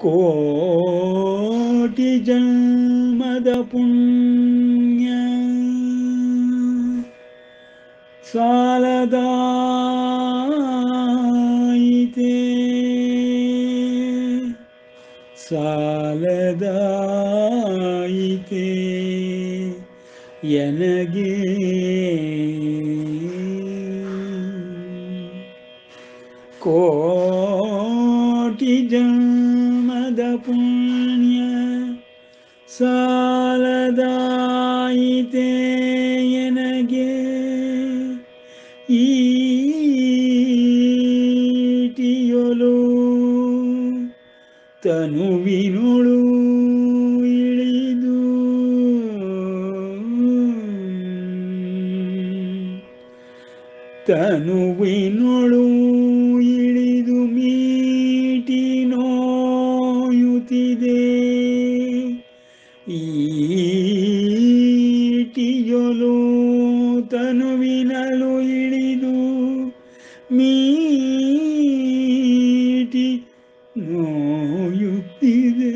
ಕೋಟಿ ಜನ್ಮದ ಪುಣ್ಯ ಸಾಲದಾಯಿತೆ ಸಾಲದಾಯಿತೆ ಎನಗೆ ಕೋಟಿ ಜನ್ಮದ ಪುಣ್ಯ ಸಾಲದಾಯಿತೆ ಎನಗೆ ಈಟಿಯೊಲು ತನುವಿನೊಳು ಇಳಿದು ತನುವಿನೊಳು ಇಳಿದು ಮೀಟಿ ನೋಯುತ್ತಿದೆ ಈಟಿಯೊಲು ತನುವಿನಳು ಇಳಿದು ಮೀಟಿ ನೋಯುತ್ತಿದೆ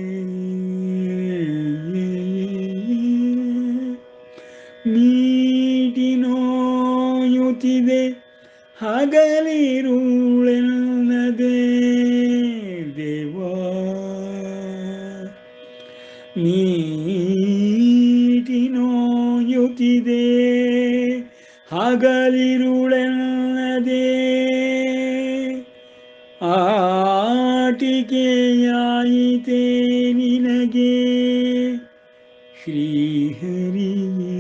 ಮೀಟಿ ನೋಯುತ್ತಿದೆ ಹಗಲಿರುಳೆನ್ನದೆ ದೇವಾ ಮೀಟಿ ನೋಯುತ್ತಿದೆ ಹಗಲಿರುಳೆನ್ನದೆ ಆಟಿಕೆಯಾಯಿತೆ ನಿನಗೆ ಶ್ರೀಹರಿಯೇ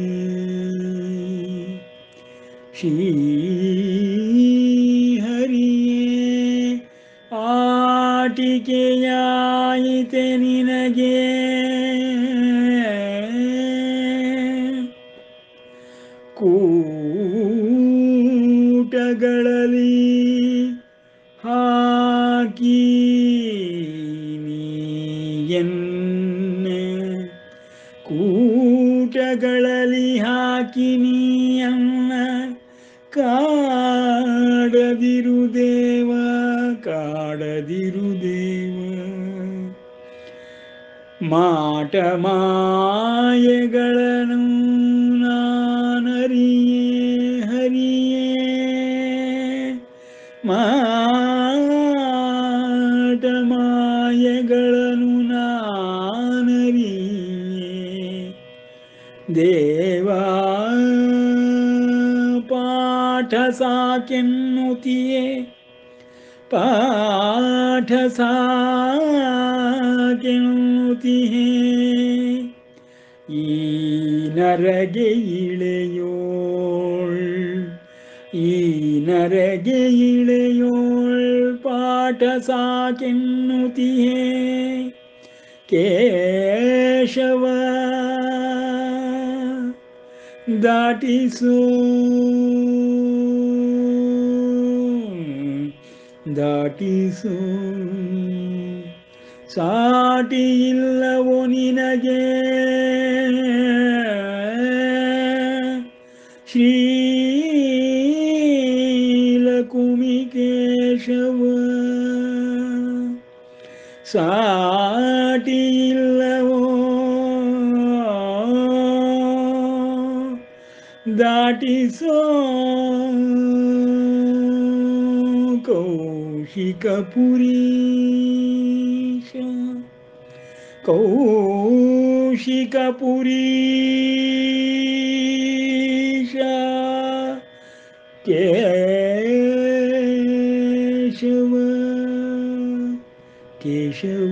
ಶ್ರೀಹರಿಯೇ ಆಟಿಕೆಯಾಯಿತೆ ನಿನಗೆ ಕೂಟಗಳಲ್ಲಿ ಹಾಕಿ ನೀಯನ್ನೆ ಕೂಟಗಳಲ್ಲಿ ಹಾಕಿ ನೀಯನ್ನ ಕಾಡದಿರು ದೇವ ಕಾಡದಿರು ದೇವ ಮಾಟ ಮಾಯೆಗಳನ್ನು ನಾನರಿಯೇ ಹರಿಯೇ ಮಾಟ ಮಾಯೆಗಳನ್ನು ನಾನರಿಯೇ ದೇವಾ ಪಾಠ ಸಾಕೆನ್ನುತಿಯೇ ಪಾಠ ಸಾಕೆನ್ನುತಿಯೇ ಈ ನರಗೆ ಇಳೆಯೋಳ್ ಈ ನರಗೆ ಇಳೆಯೋಳ್ ಪಾಠ ಸಾಕೆನ್ನುತಿಯೇ ಕೇಶವ ದಾಟಿಸು ದಾಟಿಸು ಸಾಟಿ ಇಲ್ಲವೋ ನಿನಗೆ ಶ್ರೀಲಕುಮಿಕೇಶವ ಸಾಟಿ ಇಲ್ಲವೋ ದಾಟಿಸೋ ಕೌಶಿಕಪುರೀಶ ಕೌಶಿಕಪುರೀಶ ಕೇಶವ ಕೇಶವ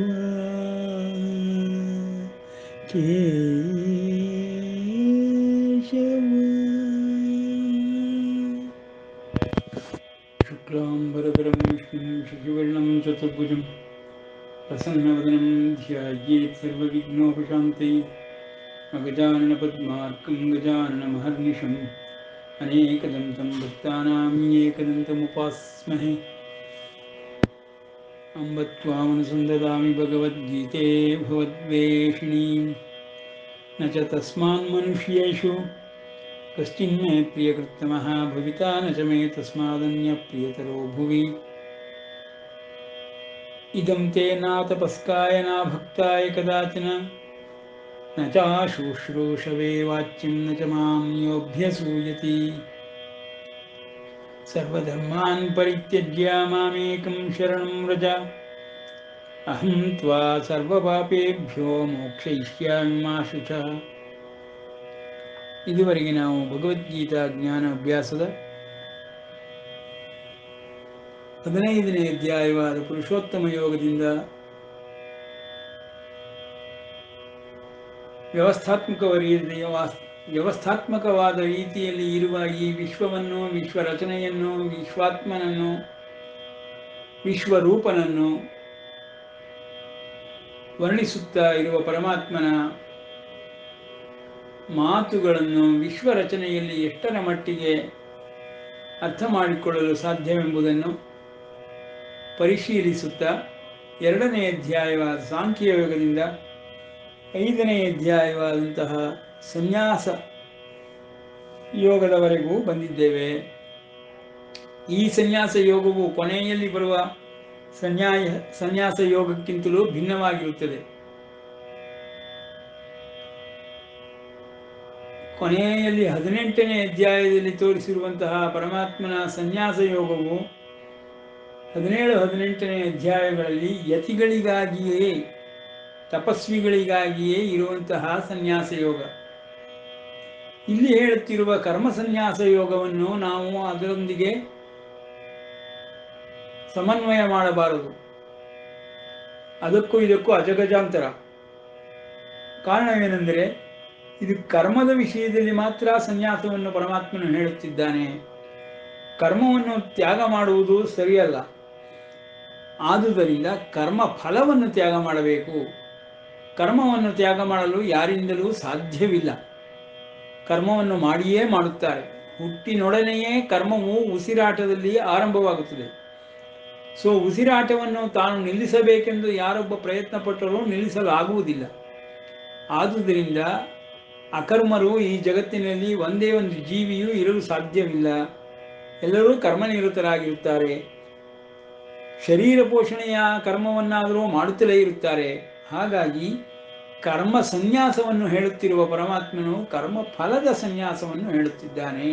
ಕೇಶವ शुक्लाम्बरधरं विष्णुं शशिवर्णं चतुर्भुजं प्रसन्नवदनं ध्यायेत् सर्वविघ्नोपशान्तये अगजाननपद्मार्कं गजाननमहर्निशम् अनेकदन्तं भक्तानाम् एकदन्तमुपास्महे अम्ब त्वामनुसन्ददामि भगवद्गीते भवद्वेषिणीं न च तस्मान्मनुष्येषु कश्चिन्मे प्रियकृत्तमः भविता न च मे तस्मादन्यप्रियतरो भुवि ಇದಂ ತೇ ನ ತಪಸ್ಕಾಯ ನ ಭಕ್ತಾಯ ಕದಾಚನ ನ ಚಾಶುಶ್ರೂಷವೇ ವಾಚ್ಯಂ ನ ಚ ಮಾಂ ಯೋಭ್ಯಸೂಯತಿ ಸರ್ವಧರ್ಮಾನ್ ಪರಿತ್ಯಜ್ಯ ಮಾಮೇಕಂ ಶರಣಂ ವ್ರಜ ಅಹಂ ತ್ವಾ ಸರ್ವಪಾಪೇಭ್ಯೋ ಮೋಕ್ಷಯಿಷ್ಯಾಮಿ ಮಾ ಶುಚ ಇದುವರೆಗೆ ನಾವು ಭಗವದ್ಗೀತಾ ಜ್ಞಾನ ಅಭ್ಯಾಸದ ಹದಿನೈದನೇ ಅಧ್ಯಾಯವಾದ ಪುರುಷೋತ್ತಮ ಯೋಗದಿಂದ ವ್ಯವಸ್ಥಾತ್ಮಕ ವ್ಯವಸ್ಥಾತ್ಮಕವಾದ ರೀತಿಯಲ್ಲಿ ಇರುವ ಈ ವಿಶ್ವವನ್ನು ವಿಶ್ವ ರಚನೆಯನ್ನು ವಿಶ್ವಾತ್ಮನನ್ನು ವಿಶ್ವರೂಪನನ್ನು ವರ್ಣಿಸುತ್ತಾ ಇರುವ ಪರಮಾತ್ಮನ ಮಾತುಗಳನ್ನು ವಿಶ್ವ ರಚನೆಯಲ್ಲಿ ಎಷ್ಟರ ಮಟ್ಟಿಗೆ ಅರ್ಥ ಮಾಡಿಕೊಳ್ಳಲು ಸಾಧ್ಯವೆಂಬುದನ್ನು ಪರಿಶೀಲಿಸುತ್ತಾ ಎರಡನೇ ಅಧ್ಯಾಯವಾದ ಸಾಂಖ್ಯಯೋಗದಿಂದ ಐದನೇ ಅಧ್ಯಾಯವಾದಂತಹ ಸನ್ಯಾಸ ಯೋಗದವರೆಗೂ ಬಂದಿದ್ದೇವೆ ಈ ಸನ್ಯಾಸ ಯೋಗವು ಕೊನೆಯಲ್ಲಿ ಬರುವ ಸನ್ಯಾಯ ಸನ್ಯಾಸ ಯೋಗಕ್ಕಿಂತಲೂ ಭಿನ್ನವಾಗಿರುತ್ತದೆ ಕೊನೆಯಲ್ಲಿ ಹದಿನೆಂಟನೇ ಅಧ್ಯಾಯದಲ್ಲಿ ತೋರಿಸಿರುವಂತಹ ಪರಮಾತ್ಮನ ಸನ್ಯಾಸ ಯೋಗವು ಹದಿನೇಳು ಹದಿನೆಂಟನೇ ಅಧ್ಯಾಯಗಳಲ್ಲಿ ಯತಿಗಳಿಗಾಗಿಯೇ ತಪಸ್ವಿಗಳಿಗಾಗಿಯೇ ಇರುವಂತಹ ಸನ್ಯಾಸ ಯೋಗ ಇಲ್ಲಿ ಹೇಳುತ್ತಿರುವ ಕರ್ಮ ಸನ್ಯಾಸ ಯೋಗವನ್ನು ನಾವು ಅದರೊಂದಿಗೆ ಸಮನ್ವಯ ಮಾಡಬಾರದು ಅದಕ್ಕೂ ಇದಕ್ಕೂ ಅಜಗಜಾಂತರ ಕಾರಣವೇನೆಂದರೆ ಇದು ಕರ್ಮದ ವಿಷಯದಲ್ಲಿ ಮಾತ್ರ ಸನ್ಯಾಸವನ್ನು ಪರಮಾತ್ಮನು ಹೇಳುತ್ತಿದ್ದಾನೆ ಕರ್ಮವನ್ನು ತ್ಯಾಗ ಮಾಡುವುದು ಸರಿಯಲ್ಲ ಆದುದರಿಂದ ಕರ್ಮ ಫಲವನ್ನು ತ್ಯಾಗ ಮಾಡಬೇಕು ಕರ್ಮವನ್ನು ತ್ಯಾಗ ಮಾಡಲು ಯಾರಿಂದಲೂ ಸಾಧ್ಯವಿಲ್ಲ ಕರ್ಮವನ್ನು ಮಾಡಿಯೇ ಮಾಡುತ್ತಾರೆ ಹುಟ್ಟಿನೊಡನೆಯೇ ಕರ್ಮವು ಉಸಿರಾಟದಲ್ಲಿ ಆರಂಭವಾಗುತ್ತದೆ ಸೊ ಉಸಿರಾಟವನ್ನು ತಾನು ನಿಲ್ಲಿಸಬೇಕೆಂದು ಯಾರೊಬ್ಬ ಪ್ರಯತ್ನ ಪಟ್ಟರೂ ನಿಲ್ಲಿಸಲು ಆಗುವುದಿಲ್ಲ ಆದುದರಿಂದ ಅಕರ್ಮರು ಈ ಜಗತ್ತಿನಲ್ಲಿ ಒಂದೇ ಒಂದು ಜೀವಿಯೂ ಇರಲು ಸಾಧ್ಯವಿಲ್ಲ ಎಲ್ಲರೂ ಕರ್ಮನಿರತರಾಗಿರುತ್ತಾರೆ ಶರೀರ ಪೋಷಣೆಯ ಕರ್ಮವನ್ನಾದರೂ ಮಾಡುತ್ತಲೇ ಇರುತ್ತಾರೆ ಹಾಗಾಗಿ ಕರ್ಮ ಸನ್ಯಾಸವನ್ನು ಹೇಳುತ್ತಿರುವ ಪರಮಾತ್ಮನು ಕರ್ಮ ಫಲದ ಸನ್ಯಾಸವನ್ನು ಹೇಳುತ್ತಿದ್ದಾನೆ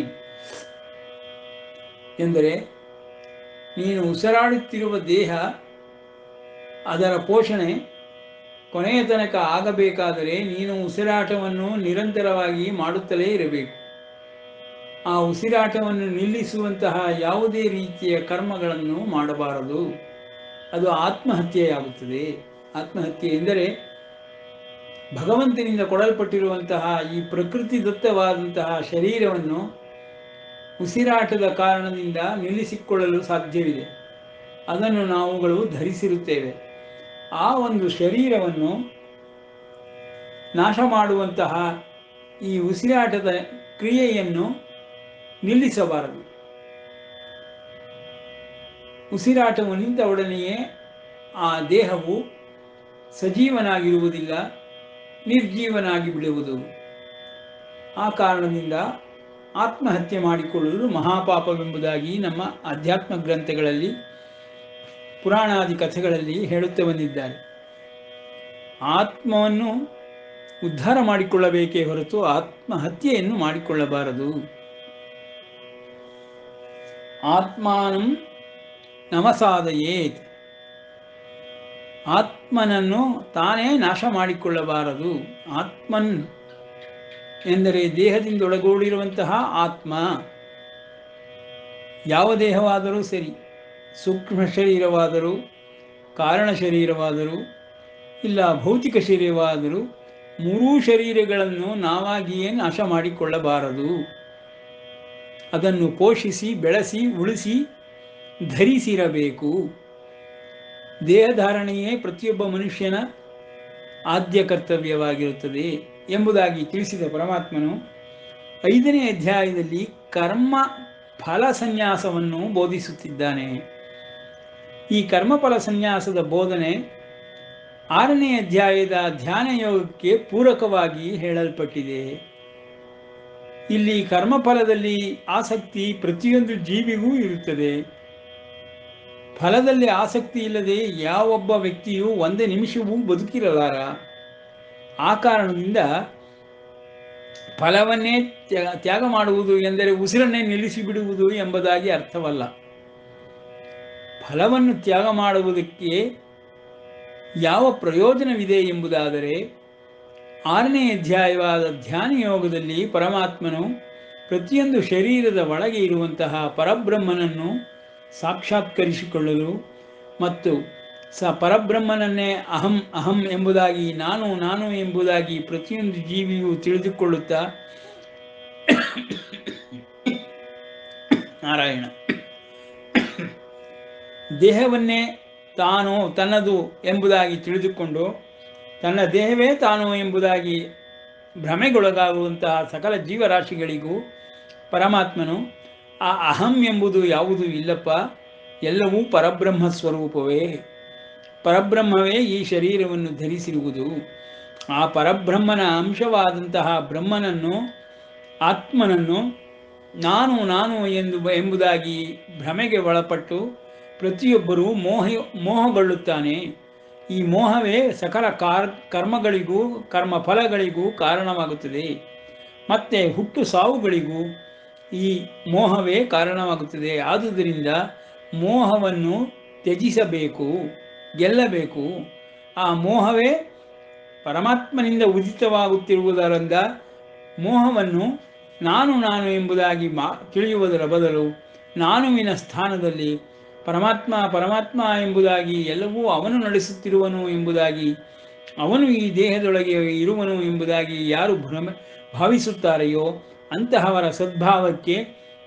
ಎಂದರೆ ನೀನು ಉಸಿರಾಡುತ್ತಿರುವ ದೇಹ ಅದರ ಪೋಷಣೆ ಕೊನೆಯ ತನಕ ಆಗಬೇಕಾದರೆ ನೀನು ಉಸಿರಾಟವನ್ನು ನಿರಂತರವಾಗಿ ಮಾಡುತ್ತಲೇ ಇರಬೇಕು ಆ ಉಸಿರಾಟವನ್ನು ನಿಲ್ಲಿಸುವಂತಹ ಯಾವುದೇ ರೀತಿಯ ಕರ್ಮಗಳನ್ನು ಮಾಡಬಾರದು ಅದು ಆತ್ಮಹತ್ಯೆಯಾಗುತ್ತದೆ ಆತ್ಮಹತ್ಯೆ ಎಂದರೆ ಭಗವಂತನಿಂದ ಕೊಡಲ್ಪಟ್ಟಿರುವಂತಹ ಈ ಪ್ರಕೃತಿ ದತ್ತವಾದಂತಹ ಶರೀರವನ್ನು ಉಸಿರಾಟದ ಕಾರಣದಿಂದ ನಿಲ್ಲಿಸಿಕೊಳ್ಳಲು ಸಾಧ್ಯವಿದೆ ಅದನ್ನು ನಾವುಗಳು ಧರಿಸಿರುತ್ತೇವೆ ಆ ಒಂದು ಶರೀರವನ್ನು ನಾಶ ಮಾಡುವಂತಹ ಈ ಉಸಿರಾಟದ ಕ್ರಿಯೆಯನ್ನು ನಿಲ್ಲಿಸಬಾರದು ಉಸಿರಾಟವು ನಿಂತ ಒಡನೆಯೇ ಆ ದೇಹವು ಸಜೀವನಾಗಿರುವುದಿಲ್ಲ ನಿರ್ಜೀವನಾಗಿ ಬಿಡುವುದು ಆ ಕಾರಣದಿಂದ ಆತ್ಮಹತ್ಯೆ ಮಾಡಿಕೊಳ್ಳುವುದು ಮಹಾಪಾಪವೆಂಬುದಾಗಿ ನಮ್ಮ ಆಧ್ಯಾತ್ಮ ಗ್ರಂಥಗಳಲ್ಲಿ ಪುರಾಣಾದಿ ಕಥೆಗಳಲ್ಲಿ ಹೇಳುತ್ತಾ ಬಂದಿದ್ದಾರೆ ಆತ್ಮವನ್ನು ಉದ್ಧಾರ ಮಾಡಿಕೊಳ್ಳಬೇಕೇ ಹೊರತು ಆತ್ಮಹತ್ಯೆಯನ್ನು ಮಾಡಿಕೊಳ್ಳಬಾರದು ಆತ್ಮಾನಂ ನಮಸಾದಯೇತ್ ಆತ್ಮನನ್ನು ತಾನೇ ನಾಶ ಮಾಡಿಕೊಳ್ಳಬಾರದು ಆತ್ಮನ್ ಎಂದರೆ ದೇಹದಿಂದ ಒಳಗೂಡಿರುವಂತಹ ಆತ್ಮ ಯಾವ ದೇಹವಾದರೂ ಸರಿ ಸೂಕ್ಷ್ಮ ಶರೀರವಾದರೂ ಕಾರಣ ಶರೀರವಾದರೂ ಇಲ್ಲ ಭೌತಿಕ ಶರೀರವಾದರೂ ಮೂರೂ ಶರೀರಗಳನ್ನು ನಾವಾಗಿಯೇ ನಾಶ ಮಾಡಿಕೊಳ್ಳಬಾರದು ಅದನ್ನು ಪೋಷಿಸಿ ಬೆಳೆಸಿ ಉಳಿಸಿ ಧರಿಸಿರಬೇಕು ದೇಹಧಾರಣೆಯೇ ಪ್ರತಿಯೊಬ್ಬ ಮನುಷ್ಯನ ಆದ್ಯ ಕರ್ತವ್ಯವಾಗಿರುತ್ತದೆ ಎಂಬುದಾಗಿ ತಿಳಿಸಿದ ಪರಮಾತ್ಮನು ಐದನೇ ಅಧ್ಯಾಯದಲ್ಲಿ ಕರ್ಮ ಫಲ ಸನ್ಯಾಸವನ್ನು ಬೋಧಿಸುತ್ತಿದ್ದಾನೆ ಈ ಕರ್ಮಫಲ ಸನ್ಯಾಸದ ಬೋಧನೆ ಆರನೇ ಅಧ್ಯಾಯದ ಧ್ಯಾನ ಯೋಗಕ್ಕೆ ಪೂರಕವಾಗಿ ಹೇಳಲ್ಪಟ್ಟಿದೆ ಇಲ್ಲಿ ಕರ್ಮಫಲದಲ್ಲಿ ಆಸಕ್ತಿ ಪ್ರತಿಯೊಂದು ಜೀವಿಗೂ ಇರುತ್ತದೆ ಫಲದಲ್ಲಿ ಆಸಕ್ತಿ ಇಲ್ಲದೆ ಯಾವೊಬ್ಬ ವ್ಯಕ್ತಿಯು ಒಂದೇ ನಿಮಿಷವೂ ಬದುಕಿರಲಾರ ಆ ಕಾರಣದಿಂದ ಫಲವನ್ನೇ ತ್ಯ- ತ್ಯಾಗ ಮಾಡುವುದು ಎಂದರೆ ಉಸಿರನ್ನೇ ನಿಲ್ಲಿಸಿ ಬಿಡುವುದು ಎಂಬುದಾಗಿ ಅರ್ಥವಲ್ಲ ಫಲವನ್ನು ತ್ಯಾಗ ಮಾಡುವುದಕ್ಕೆ ಯಾವ ಪ್ರಯೋಜನವಿದೆ ಎಂಬುದಾದರೆ ಆರನೇ ಅಧ್ಯಾಯವಾದ ಧ್ಯಾನ ಯೋಗದಲ್ಲಿ ಪರಮಾತ್ಮನು ಪ್ರತಿಯೊಂದು ಶರೀರದ ಒಳಗೆ ಇರುವಂತಹ ಪರಬ್ರಹ್ಮನನ್ನು ಸಾಕ್ಷಾತ್ಕರಿಸಿಕೊಳ್ಳಲು ಮತ್ತು ಸ ಪರಬ್ರಹ್ಮನನ್ನೇ ಅಹಂ ಅಹಂ ಎಂಬುದಾಗಿ ನಾನು ನಾನು ಎಂಬುದಾಗಿ ಪ್ರತಿಯೊಂದು ಜೀವಿಯು ತಿಳಿದುಕೊಳ್ಳುತ್ತಾ ನಾರಾಯಣ ದೇಹವನ್ನೇ ತಾನು ತನ್ನದು ಎಂಬುದಾಗಿ ತಿಳಿದುಕೊಂಡು ತನ್ನ ದೇಹವೇ ತಾನು ಎಂಬುದಾಗಿ ಭ್ರಮೆಗೊಳಗಾಗುವಂತಹ ಸಕಲ ಜೀವರಾಶಿಗಳಿಗೂ ಪರಮಾತ್ಮನು ಆ ಅಹಂ ಎಂಬುದು ಯಾವುದೂ ಇಲ್ಲಪ್ಪ ಎಲ್ಲವೂ ಪರಬ್ರಹ್ಮ ಸ್ವರೂಪವೇ ಪರಬ್ರಹ್ಮವೇ ಈ ಶರೀರವನ್ನು ಧರಿಸಿರುವುದು ಆ ಪರಬ್ರಹ್ಮನ ಅಂಶವಾದಂತಹ ಬ್ರಹ್ಮನನ್ನು ಆತ್ಮನನ್ನು ನಾನು ನಾನು ಎಂದು ಎಂಬುದಾಗಿ ಭ್ರಮೆಗೆ ಒಳಪಟ್ಟು ಪ್ರತಿಯೊಬ್ಬರೂ ಮೋಹ ಮೋಹಗೊಳ್ಳುತ್ತಾನೆ ಈ ಮೋಹವೇ ಸಕಲ ಕಾರ್ ಕರ್ಮಗಳಿಗೂ ಕರ್ಮ ಫಲಗಳಿಗೂ ಕಾರಣವಾಗುತ್ತದೆ ಮತ್ತು ಹುಟ್ಟು ಸಾವುಗಳಿಗೂ ಈ ಮೋಹವೇ ಕಾರಣವಾಗುತ್ತದೆ ಆದುದರಿಂದ ಮೋಹವನ್ನು ತ್ಯಜಿಸಬೇಕು ಗೆಲ್ಲಬೇಕು ಆ ಮೋಹವೇ ಪರಮಾತ್ಮನಿಂದ ಉದಿತವಾಗುತ್ತಿರುವುದರಿಂದ ಮೋಹವನ್ನು ನಾನು ನಾನು ಎಂಬುದಾಗಿ ಮಾ ತಿಳಿಯುವುದರ ಬದಲು ನಾನುವಿನ ಸ್ಥಾನದಲ್ಲಿ ಪರಮಾತ್ಮ ಪರಮಾತ್ಮ ಎಂಬುದಾಗಿ ಎಲ್ಲವೂ ಅವನು ನಡೆಸುತ್ತಿರುವನು ಎಂಬುದಾಗಿ ಅವನು ಈ ದೇಹದೊಳಗೆ ಇರುವನು ಎಂಬುದಾಗಿ ಯಾರು ಭ್ರಮ ಭಾವಿಸುತ್ತಾರೆಯೋ ಅಂತಹವರ ಸದ್ಭಾವಕ್ಕೆ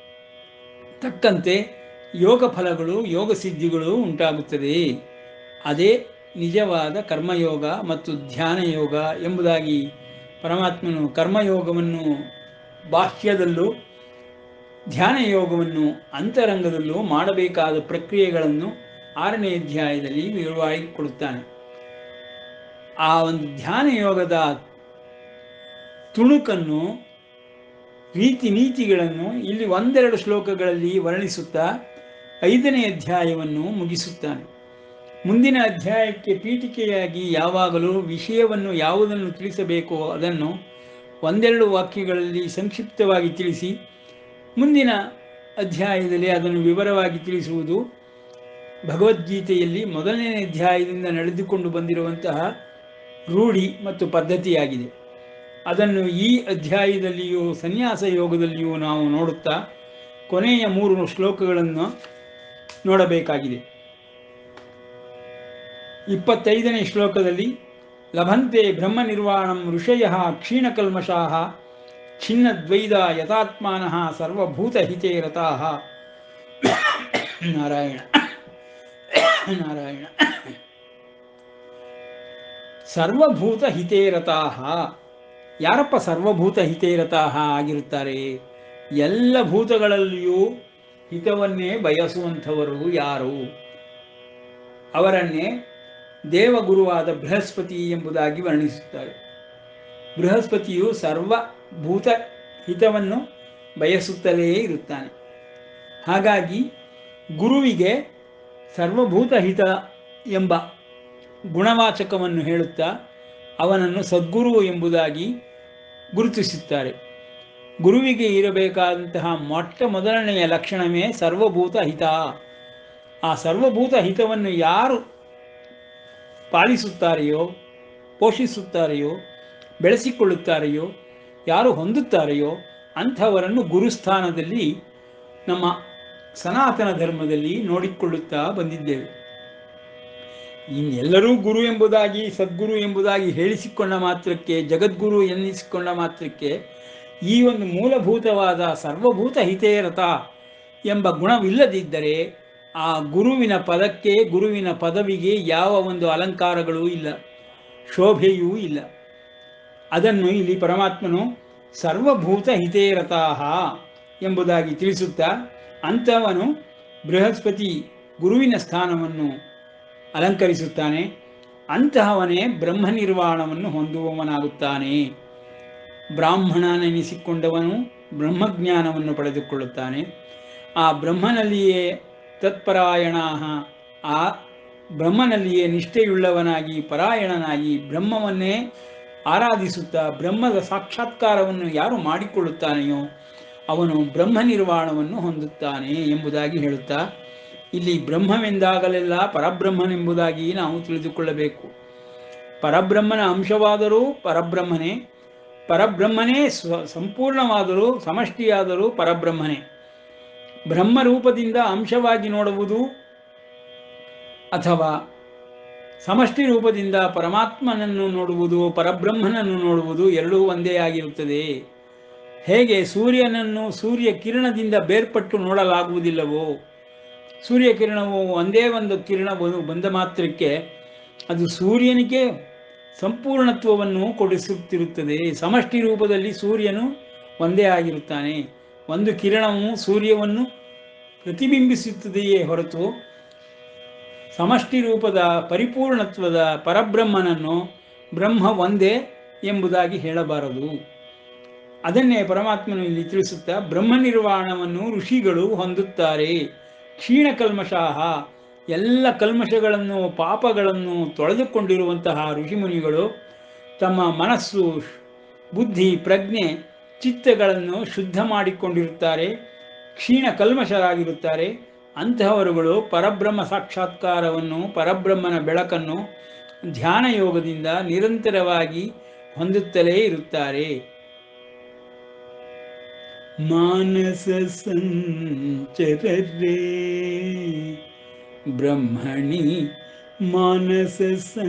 ತಕ್ಕಂತೆ ಯೋಗ ಫಲಗಳು ಯೋಗ ಸಿದ್ಧಿಗಳು ಉಂಟಾಗುತ್ತದೆ ಅದೇ ನಿಜವಾದ ಕರ್ಮಯೋಗ ಮತ್ತು ಧ್ಯಾನ ಯೋಗ ಎಂಬುದಾಗಿ ಪರಮಾತ್ಮನು ಕರ್ಮಯೋಗವನ್ನು ಬಾಹ್ಯದಲ್ಲೂ ಧ್ಯಾನ ಯೋಗವನ್ನು ಅಂತರಂಗದಲ್ಲೂ ಮಾಡಬೇಕಾದ ಪ್ರಕ್ರಿಯೆಗಳನ್ನು ಆರನೇ ಅಧ್ಯಾಯದಲ್ಲಿ ವಿವರವಾಗಿ ಕೊಡುತ್ತಾನೆ ಆ ಒಂದು ಧ್ಯಾನ ಯೋಗದ ತುಣುಕನ್ನು ರೀತಿ ನೀತಿಗಳನ್ನು ಇಲ್ಲಿ ಒಂದೆರಡು ಶ್ಲೋಕಗಳಲ್ಲಿ ವರ್ಣಿಸುತ್ತಾ ಐದನೇ ಅಧ್ಯಾಯವನ್ನು ಮುಗಿಸುತ್ತಾನೆ ಮುಂದಿನ ಅಧ್ಯಾಯಕ್ಕೆ ಪೀಠಿಕೆಯಾಗಿ ಯಾವಾಗಲೂ ವಿಷಯವನ್ನು ಯಾವುದನ್ನು ತಿಳಿಸಬೇಕೋ ಅದನ್ನು ಒಂದೆರಡು ವಾಕ್ಯಗಳಲ್ಲಿ ಸಂಕ್ಷಿಪ್ತವಾಗಿ ತಿಳಿಸಿ ಮುಂದಿನ ಅಧ್ಯಾಯದಲ್ಲಿ ಅದನ್ನು ವಿವರವಾಗಿ ತಿಳಿಸುವುದು ಭಗವದ್ಗೀತೆಯಲ್ಲಿ ಮೊದಲನೇ ಅಧ್ಯಾಯದಿಂದ ನಡೆದುಕೊಂಡು ಬಂದಿರುವಂತಹ ರೂಢಿ ಮತ್ತು ಪದ್ಧತಿಯಾಗಿದೆ ಅದನ್ನು ಈ ಅಧ್ಯಾಯದಲ್ಲಿಯೂ ಸನ್ಯಾಸ ಯೋಗದಲ್ಲಿಯೂ ನಾವು ನೋಡುತ್ತಾ ಕೊನೆಯ ಮೂರು ಶ್ಲೋಕಗಳನ್ನು ನೋಡಬೇಕಾಗಿದೆ ಇಪ್ಪತ್ತೈದನೇ ಶ್ಲೋಕದಲ್ಲಿ ಲಭಂತೆ ಬ್ರಹ್ಮ ನಿರ್ವಾಣಂ ಋಷಯ ಕ್ಷೀಣಕಲ್ಮಷಾ ಛಿನ್ನದ್ವೈದ ಯಥಾತ್ಮಾನಃ ಸರ್ವಭೂತಹಿತೇ ರತಾಃ ನಾರಾಯಣ ನಾರಾಯಣ ಸರ್ವಭೂತ ಹಿತೇ ರತಾಃ ಯಾರಪ್ಪ ಸರ್ವಭೂತ ಹಿತೇ ರತಾಃ ಆಗಿರುತ್ತಾರೆ ಎಲ್ಲ ಭೂತಗಳಲ್ಲಿಯೂ ಹಿತವನ್ನೇ ಬಯಸುವಂಥವರು ಯಾರು ಅವರನ್ನೇ ದೇವಗುರುವಾದ ಬೃಹಸ್ಪತಿ ಎಂಬುದಾಗಿ ವರ್ಣಿಸುತ್ತಾರೆ ಬೃಹಸ್ಪತಿಯು ಸರ್ವಭೂತ ಹಿತವನ್ನು ಬಯಸುತ್ತಲೇ ಇರುತ್ತಾನೆ ಹಾಗಾಗಿ ಗುರುವಿಗೆ ಸರ್ವಭೂತ ಹಿತ ಎಂಬ ಗುಣವಾಚಕವನ್ನು ಹೇಳುತ್ತಾ ಅವನನ್ನು ಸದ್ಗುರು ಎಂಬುದಾಗಿ ಗುರುತಿಸುತ್ತಾರೆ ಗುರುವಿಗೆ ಇರಬೇಕಾದಂತಹ ಮೊಟ್ಟ ಮೊದಲನೆಯ ಲಕ್ಷಣವೇ ಸರ್ವಭೂತ ಹಿತ ಆ ಸರ್ವಭೂತ ಹಿತವನ್ನು ಯಾರು ಪಾಲಿಸುತ್ತಾರೆಯೋ ಪೋಷಿಸುತ್ತಾರೆಯೋ ಬೆಳೆಸಿಕೊಳ್ಳುತ್ತಾರೆಯೋ ಯಾರು ಹೊಂದುತ್ತಾರೆಯೋ ಅಂಥವರನ್ನು ಗುರುಸ್ಥಾನದಲ್ಲಿ ನಮ್ಮ ಸನಾತನ ಧರ್ಮದಲ್ಲಿ ನೋಡಿಕೊಳ್ಳುತ್ತಾ ಬಂದಿದ್ದೇವೆ ಇನ್ನೆಲ್ಲರೂ ಗುರು ಎಂಬುದಾಗಿ ಸದ್ಗುರು ಎಂಬುದಾಗಿ ಹೇಳಿಸಿಕೊಂಡ ಮಾತ್ರಕ್ಕೆ ಜಗದ್ಗುರು ಎನ್ನಿಸಿಕೊಂಡ ಮಾತ್ರಕ್ಕೆ ಈ ಒಂದು ಮೂಲಭೂತವಾದ ಸರ್ವಭೂತ ಹಿತೇರತ ಎಂಬ ಗುಣವಿಲ್ಲದಿದ್ದರೆ ಆ ಗುರುವಿನ ಪದಕ್ಕೆ ಗುರುವಿನ ಪದವಿಗೆ ಯಾವ ಒಂದು ಅಲಂಕಾರಗಳೂ ಇಲ್ಲ ಶೋಭೆಯೂ ಇಲ್ಲ ಅದನ್ನು ಇಲ್ಲಿ ಪರಮಾತ್ಮನು ಸರ್ವಭೂತ ಹಿತೇರತಾಹ ಎಂಬುದಾಗಿ ತಿಳಿಸುತ್ತಾ ಅಂಥವನು ಬೃಹಸ್ಪತಿ ಗುರುವಿನ ಸ್ಥಾನವನ್ನು ಅಲಂಕರಿಸುತ್ತಾನೆ ಅಂತಹವನೇ ಬ್ರಹ್ಮ ನಿರ್ವಾಣವನ್ನು ಹೊಂದುವವನಾಗುತ್ತಾನೆ ಬ್ರಾಹ್ಮಣನೆನಿಸಿಕೊಂಡವನು ಬ್ರಹ್ಮಜ್ಞಾನವನ್ನು ಪಡೆದುಕೊಳ್ಳುತ್ತಾನೆ ಆ ಬ್ರಹ್ಮನಲ್ಲಿಯೇ ತತ್ಪರಾಯಣ ಆ ಬ್ರಹ್ಮನಲ್ಲಿಯೇ ನಿಷ್ಠೆಯುಳ್ಳವನಾಗಿ ಪರಾಯಣನಾಗಿ ಬ್ರಹ್ಮವನ್ನೇ ಆರಾಧಿಸುತ್ತಾ ಬ್ರಹ್ಮದ ಸಾಕ್ಷಾತ್ಕಾರವನ್ನು ಯಾರು ಮಾಡಿಕೊಳ್ಳುತ್ತಾನೆಯೋ ಅವನು ಬ್ರಹ್ಮ ನಿರ್ವಾಣವನ್ನು ಹೊಂದುತ್ತಾನೆ ಎಂಬುದಾಗಿ ಹೇಳುತ್ತಾ ಇಲ್ಲಿ ಬ್ರಹ್ಮವೆಂದಾಗಲೆಲ್ಲ ಪರಬ್ರಹ್ಮನೆಂಬುದಾಗಿ ನಾವು ತಿಳಿದುಕೊಳ್ಳಬೇಕು ಪರಬ್ರಹ್ಮನ ಅಂಶವಾದರೂ ಪರಬ್ರಹ್ಮನೇ ಪರಬ್ರಹ್ಮನೇ ಸ್ವ ಸಂಪೂರ್ಣವಾದರೂ ಸಮಷ್ಟಿಯಾದರೂ ಪರಬ್ರಹ್ಮನೇ ಬ್ರಹ್ಮರೂಪದಿಂದ ಅಂಶವಾಗಿ ನೋಡುವುದು ಅಥವಾ ಸಮಷ್ಟಿ ರೂಪದಿಂದ ಪರಮಾತ್ಮನನ್ನು ನೋಡುವುದು ಪರಬ್ರಹ್ಮನನ್ನು ನೋಡುವುದು ಎರಡೂ ಒಂದೇ ಆಗಿರುತ್ತದೆ ಹೇಗೆ ಸೂರ್ಯನನ್ನು ಸೂರ್ಯ ಕಿರಣದಿಂದ ಬೇರ್ಪಟ್ಟು ನೋಡಲಾಗುವುದಿಲ್ಲವೋ ಸೂರ್ಯ ಕಿರಣವು ಒಂದೇ ಒಂದು ಕಿರಣ ಬ- ಬಂದ ಮಾತ್ರಕ್ಕೆ ಅದು ಸೂರ್ಯನಿಗೆ ಸಂಪೂರ್ಣತ್ವವನ್ನು ಕೊಡಿಸುತ್ತಿರುತ್ತದೆ ಸಮಷ್ಟಿ ರೂಪದಲ್ಲಿ ಸೂರ್ಯನು ಒಂದೇ ಆಗಿರುತ್ತಾನೆ ಒಂದು ಕಿರಣವು ಸೂರ್ಯವನ್ನು ಪ್ರತಿಬಿಂಬಿಸುತ್ತದೆಯೇ ಹೊರತು ಸಮಷ್ಟಿ ರೂಪದ ಪರಿಪೂರ್ಣತ್ವದ ಪರಬ್ರಹ್ಮನನ್ನು ಬ್ರಹ್ಮ ಒಂದೇ ಎಂಬುದಾಗಿ ಹೇಳಬಾರದು ಅದನ್ನೇ ಪರಮಾತ್ಮನು ಇಲ್ಲಿ ತಿಳಿಸುತ್ತಾ ಬ್ರಹ್ಮ ನಿರ್ವಾಣವನ್ನು ಋಷಿಗಳು ಹೊಂದುತ್ತಾರೆ ಕ್ಷೀಣ ಕಲ್ಮಷಾಹ ಎಲ್ಲ ಕಲ್ಮಶಗಳನ್ನು ಪಾಪಗಳನ್ನು ತೊಳೆದುಕೊಂಡಿರುವಂತಹ ಋಷಿಮುನಿಗಳು ತಮ್ಮ ಮನಸ್ಸು ಬುದ್ಧಿ ಪ್ರಜ್ಞೆ ಚಿತ್ತಗಳನ್ನು ಶುದ್ಧ ಮಾಡಿಕೊಂಡಿರುತ್ತಾರೆ ಕ್ಷೀಣ ಕಲ್ಮಶರಾಗಿರುತ್ತಾರೆ ಅಂತಹವರುಗಳು ಪರಬ್ರಹ್ಮ ಸಾಕ್ಷಾತ್ಕಾರವನ್ನು ಪರಬ್ರಹ್ಮನ ಬೆಳಕನ್ನು ಧ್ಯಾನ ಯೋಗದಿಂದ ನಿರಂತರವಾಗಿ ಹೊಂದುತ್ತಲೇ ಇರುತ್ತಾರೆ ಮಾನಸ ಸಂಚರರೇ ಬ್ರಹ್ಮಣಿ ಮಾನಸ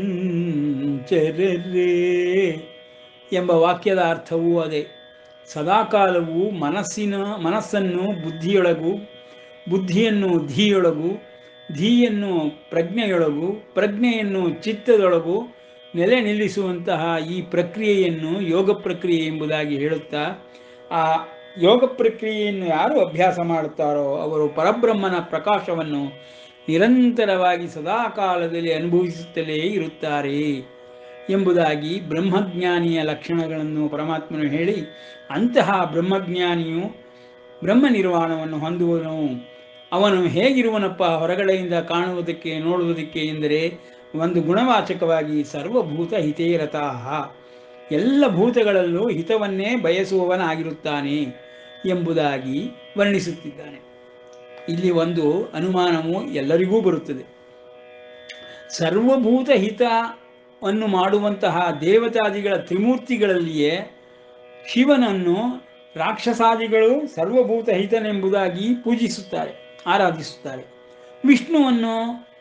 ಸಂಚರರೇ ಎಂಬ ವಾಕ್ಯದ ಅರ್ಥವೂ ಅದೇ ಸದಾಕಾಲವು ಮನಸ್ಸಿನ ಮನಸ್ಸನ್ನು ಬುದ್ಧಿಯೊಳಗೂ ಬುದ್ಧಿಯನ್ನು ಧೀಯೊಳಗೂ ಧೀಯನ್ನು ಪ್ರಜ್ಞೆಯೊಳಗೂ ಪ್ರಜ್ಞೆಯನ್ನು ಚಿತ್ತದೊಳಗೂ ನೆಲೆ ನಿಲ್ಲಿಸುವಂತಹ ಈ ಪ್ರಕ್ರಿಯೆಯನ್ನು ಯೋಗ ಪ್ರಕ್ರಿಯೆ ಎಂಬುದಾಗಿ ಹೇಳುತ್ತಾ ಆ ಯೋಗ ಪ್ರಕ್ರಿಯೆಯನ್ನು ಯಾರು ಅಭ್ಯಾಸ ಮಾಡುತ್ತಾರೋ ಅವರು ಪರಬ್ರಹ್ಮನ ಪ್ರಕಾಶವನ್ನು ನಿರಂತರವಾಗಿ ಸದಾಕಾಲದಲ್ಲಿ ಅನುಭವಿಸುತ್ತಲೇ ಇರುತ್ತಾರೆ ಎಂಬುದಾಗಿ ಬ್ರಹ್ಮಜ್ಞಾನಿಯ ಲಕ್ಷಣಗಳನ್ನು ಪರಮಾತ್ಮನು ಹೇಳಿ ಅಂತಹ ಬ್ರಹ್ಮಜ್ಞಾನಿಯು ಬ್ರಹ್ಮ ನಿರ್ವಾಣವನ್ನು ಹೊಂದುವನು ಅವನು ಹೇಗಿರುವನಪ್ಪ ಹೊರಗಡೆಯಿಂದ ಕಾಣುವುದಕ್ಕೆ ನೋಡುವುದಕ್ಕೆ ಎಂದರೆ ಒಂದು ಗುಣವಾಚಕವಾಗಿ ಸರ್ವಭೂತ ಹಿತೇರತಾಹ ಎಲ್ಲ ಭೂತಗಳಲ್ಲೂ ಹಿತವನ್ನೇ ಬಯಸುವವನಾಗಿರುತ್ತಾನೆ ಎಂಬುದಾಗಿ ವರ್ಣಿಸುತ್ತಿದ್ದಾನೆ ಇಲ್ಲಿ ಒಂದು ಅನುಮಾನವು ಎಲ್ಲರಿಗೂ ಬರುತ್ತದೆ ಸರ್ವಭೂತ ಹಿತವನ್ನು ಮಾಡುವಂತಹ ದೇವತಾದಿಗಳ ತ್ರಿಮೂರ್ತಿಗಳಲ್ಲಿಯೇ ಶಿವನನ್ನು ರಾಕ್ಷಸಾದಿಗಳು ಸರ್ವಭೂತ ಹಿತನೆಂಬುದಾಗಿ ಪೂಜಿಸುತ್ತಾರೆ ಆರಾಧಿಸುತ್ತಾರೆ ವಿಷ್ಣುವನ್ನು